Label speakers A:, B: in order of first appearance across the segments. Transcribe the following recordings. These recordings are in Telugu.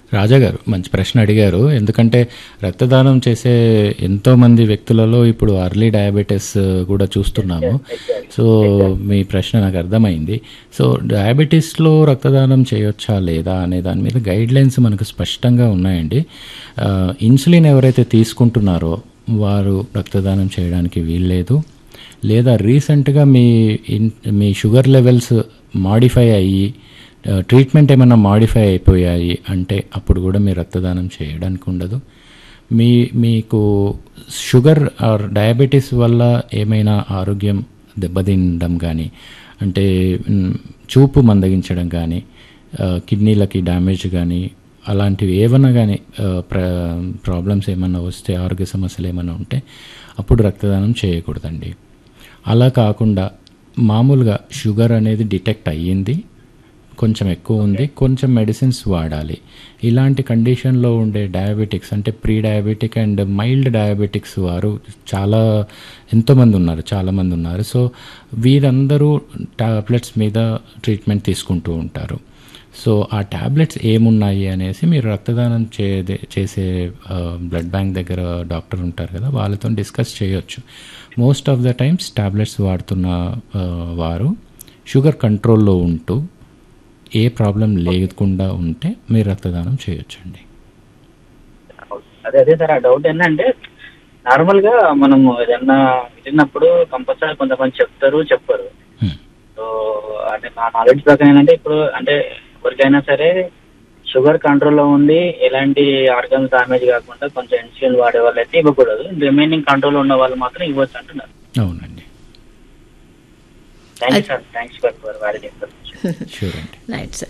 A: రాజా గారు మంచి ప్రశ్న అడిగారు ఎందుకంటే రక్తదానం చేసే ఎంతో మంది వ్యక్తులలో ఇప్పుడు అర్లీ డయాబెటీస్ కూడా చూస్తున్నాము సో మీ ప్రశ్న నాకు అర్థమైంది సో డయాబెటీస్లో రక్తదానం చేయొచ్చా లేదా అనే దాని మీద గైడ్ లైన్స్ మనకు స్పష్టంగా ఉన్నాయండి ఆ, ఇన్సులిన్ ఎవరైతే తీసుకుంటున్నారో వారు రక్తదానం చేయడానికి వీల్లేదు లేదా రీసెంట్గా మీ ఇన్ మీ షుగర్ లెవెల్స్ మాడిఫై అయ్యి ఆ, ట్రీట్మెంట్ ఏమైనా మాడిఫై అయిపోయాయి అంటే అప్పుడు కూడా మీరు రక్తదానం చేయడానికి ఉండదు మీ మీకు షుగర్ ఆర్ డయాబెటీస్ వల్ల ఏమైనా ఆరోగ్యం దెబ్బతినడం కానీ అంటే మ్, చూపు మందగించడం కానీ ఆ, కిడ్నీలకి డ్యామేజ్ కానీ అలాంటివి ఏమన్నా కానీ ప్ర ప్రాబ్లమ్స్ ఏమన్నా వస్తే ఆరోగ్య సమస్యలు ఏమైనా ఉంటే అప్పుడు రక్తదానం చేయకూడదండి అలా కాకుండా మామూలుగా షుగర్ అనేది డిటెక్ట్ అయ్యింది కొంచెం ఎక్కువ ఉంది కొంచెం మెడిసిన్స్ వాడాలి ఇలాంటి కండిషన్లో ఉండే డయాబెటిక్స్ అంటే pre diabetic and mild diabetics వారు చాలా ఎంతోమంది ఉన్నారు చాలామంది ఉన్నారు సో వీరందరూ టాబ్లెట్స్ మీద ట్రీట్మెంట్ తీసుకుంటూ ఉంటారు సో ఆ ట్యాబ్లెట్స్ ఏమున్నాయి అనేసి మీరు రక్తదానం చే చేసే బ్లడ్ బ్యాంక్ దగ్గర డాక్టర్ ఉంటారు కదా వాళ్ళతో డిస్కస్ చేయొచ్చు most of the times tablets వాడుతున్న ఆ, వారు షుగర్ కంట్రోల్లో ఉంటూ ఏ ప్రాబ్లం లేకుండా ఉంటే మీరు రక్తదానం చేయొచ్చండి
B: అదే అదే సార్ ఆ డౌట్ ఏంటంటే నార్మల్ గా మనం ఏదన్నా వెళ్ళినప్పుడు కంపల్సరీ కొంతమంది చెప్తారు చెప్పరు
A: Hmm.
B: సో అంటే నా నాలెడ్జ్ ప్రకారం ఏంటంటే ఇప్పుడు అంటే ఎవరికైనా సరే షుగర్ కంట్రోల్లో ఉండి ఎలాంటి ఆర్గన్స్ డామేజ్ కాకుండా కొంచెం ఇన్సులిన్ వాడే వాళ్ళు అయితే ఇవ్వకూడదు రిమైనింగ్ కంట్రోల్ ఉన్న వాళ్ళు మాత్రం ఇవ్వచ్చు అంటున్నారు
A: అవునండి
B: thank you sir thanks for for valid information
A: sure అండి
C: right sir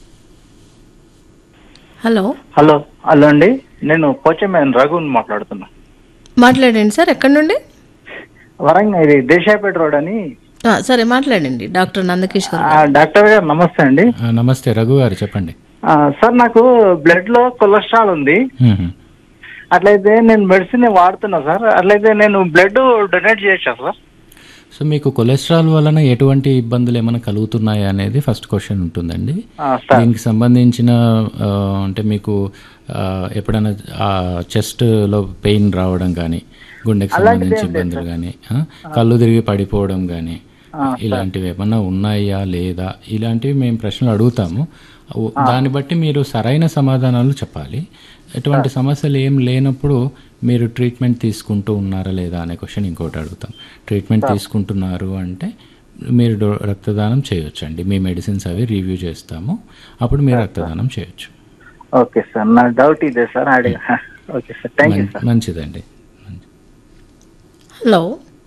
C: hello
D: hello hello అండి నేను పోచమేన్ రఘుని మాట్లాడుతున్నా
C: మాట్లాడండి సార్ ఎక్కడి నుండి
D: వరంగల్ ఇది దేశాపేట రోడ్ అని
C: ఆ, సరే మాట్లాడండి డాక్టర్ నందకిషోర్ గారు.
D: ఆ, డాక్టర్ గారు నమస్తే అండి
A: ఆ, నమస్తే రఘు గారు చెప్పండి
D: ఆ, సార్ నాకు బ్లడ్ లో కొలెస్ట్రాల్ ఉంది
A: మ్మ్.
D: అట్లయితే నేను మెడిసిన్ వాడుతున్నా సార్ అట్లయితే నేను బ్లడ్ డొనేట్ చేయొచ్చా సార్
A: సో మీకు కొలెస్ట్రాల్ వలన ఎటువంటి ఇబ్బందులు ఏమైనా కలుగుతున్నాయా అనేది ఫస్ట్ క్వశ్చన్ ఉంటుందండి
D: ఆ, సార్
A: దీనికి సంబంధించిన ఆ, అంటే మీకు ఆ, ఎప్పుడైనా చెస్ట్లో పెయిన్ రావడం కానీ గుండెకి సంబంధించి ఇబ్బందులు కానీ కళ్ళు తిరిగి పడిపోవడం కానీ ఇలాంటివి ఏమన్నా ఉన్నాయా లేదా ఇలాంటివి మేము ప్రశ్నలు అడుగుతాము ఓ- దాన్ని బట్టి మీరు సరైన సమాధానాలు చెప్పాలి ఎటువంటి సమస్యలు ఏం లేనప్పుడు మీరు ట్రీట్మెంట్ తీసుకుంటూ ఉన్నారా లేదా అనే క్వశ్చన్ ఇంకోటి అడుగుతాం ట్రీట్మెంట్ తీసుకుంటున్నారు అంటే మీరు డో- రక్తదానం చేయొచ్చండి మీ మెడిసిన్స్ అవి రివ్యూ చేస్తాము అప్పుడు మీరు రక్తదానం చేయొచ్చు
D: ఓకే సార్ నా డౌట్ ఇదే సార్ అడిగా ఓకే సార్ థ్యాంక్ యూ
A: మం-
D: సార్
A: మంచిదండి మంచి-
C: హలో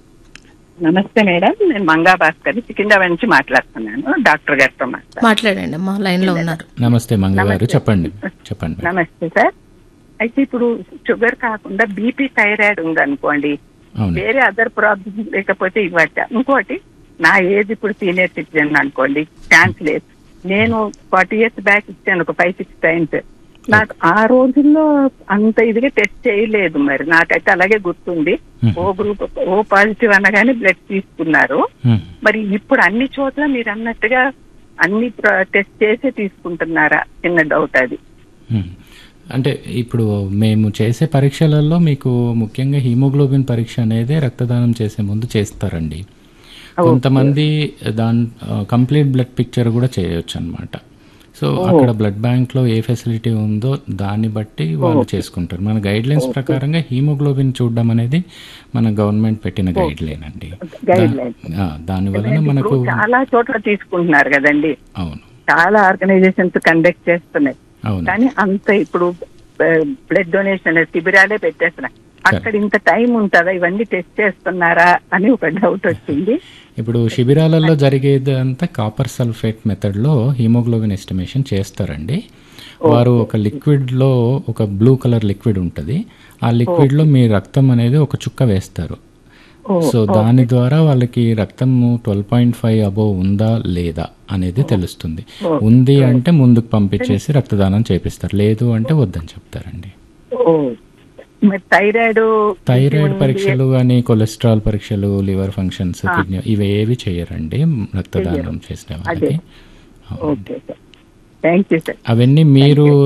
E: నమస్తే మేడం నేను మంగా భాస్కర్ సికింద్రాబాద్ నుంచి మాట్లాడుతున్నాను డాక్టర్ గారితో మాట్లాడు
C: మాట్లాడండి అమ్మా లైన్లో ఉన్నారు
A: నమస్తే మంగ గారు చెప్పండి చెప్పండి మేడం.
E: నమస్తే సార్ అయితే ఇప్పుడు షుగర్ కాకుండా బీపీ థైరాయిడ్ ఉందనుకోండి
A: అవును
E: వేరే అదర్ ప్రాబ్లమ్ లేకపోతే ఇవ్వచ్చా ఇంకోటి నా ఏజ్ ఇప్పుడు సీనియర్ సిటిజన్ అనుకోండి ఛాన్స్ లేదు నేను ఫార్టీ ఇయర్స్ బ్యాక్ ఇచ్చాను ఒక ఫైవ్ సిక్స్ టైమ్స్ నాకు ఆ రోజుల్లో అంత ఇదిగా టెస్ట్ చేయలేదు మరి నాకైతే అలాగే గుర్తుంది ఓ గ్రూప్ ఓ పాజిటివ్ అనగానే బ్లడ్ తీసుకున్నారు
A: మ్మ్.
E: మరి ఇప్పుడు అన్ని చోట్ల మీరు అన్నట్టుగా అన్ని టెస్ట్ చేసే తీసుకుంటున్నారా చిన్న డౌట్ అది
A: మ్మ్. అంటే ఇప్పుడు మేము చేసే పరీక్షలలో మీకు ముఖ్యంగా హీమోగ్లోబిన్ పరీక్ష అనేది రక్తదానం చేసే ముందు చేస్తారండి కొంతమంది దాని కంప్లీట్ బ్లడ్ పిక్చర్ కూడా చేయొచ్చు అనమాట సో అక్కడ బ్లడ్ బ్యాంక్ లో ఏ ఫెసిలిటీ ఉందో దాన్ని బట్టి వాళ్ళు చేసుకుంటారు మన గైడ్ లైన్స్ ప్రకారంగా హీమోగ్లోబిన్ చూడడం అనేది మన గవర్నమెంట్ పెట్టిన గైడ్ లైన్ అండి
E: గైడ్ లైన్
A: ఆ, దాని వలన మనకు
E: ఇప్పుడు చాలా చోట్ల తీసుకుంటున్నారు కదండి
A: అవును
E: చాలా ఆర్గనైజేషన్స్ కండక్ట్ చేస్తున్నాయి
A: అవును
E: కానీ అంత ఇప్పుడు బ్లడ్ డొనేషన్ శిబిరాలే పెట్టేస్తున్నాయి అక్కడ ఇంత టైం ఉంటుందా ఇవన్నీ టెస్ట్ చేస్తున్నారా అని ఒక డౌట్ వచ్చింది
A: ఇప్పుడు శిబిరాలలో జరిగేది అంతా కాపర్ సల్ఫేట్ మెథడ్లో హీమోగ్లోబిన్ ఎస్టిమేషన్ చేస్తారండి వారు ఒక లిక్విడ్లో ఒక బ్లూ కలర్ లిక్విడ్ ఉంటుంది ఆ లిక్విడ్లో మీ రక్తం అనేది ఒక చుక్క వేస్తారు సో దాని ద్వారా వాళ్ళకి రక్తం ట్వెల్వ్ పాయింట్ ఫైవ్ అబోవ్ ఉందా లేదా అనేది తెలుస్తుంది ఉంది అంటే ముందుకు పంపించేసి రక్తదానం చేపిస్తారు లేదు అంటే వద్దని చెప్తారండి
E: ఓ మరి థైరాయిడ్
A: థైరాయిడ్ పరీక్షలు కానీ కొలెస్ట్రాల్ పరీక్షలు లివర్ ఫంక్షన్స్ కిడ్నీ ఇవి ఏవి చేయరండి రక్తదానం చేసిన వాళ్ళకి అవునండి.
E: Okay sir thank you sir
A: అవన్నీ మీరు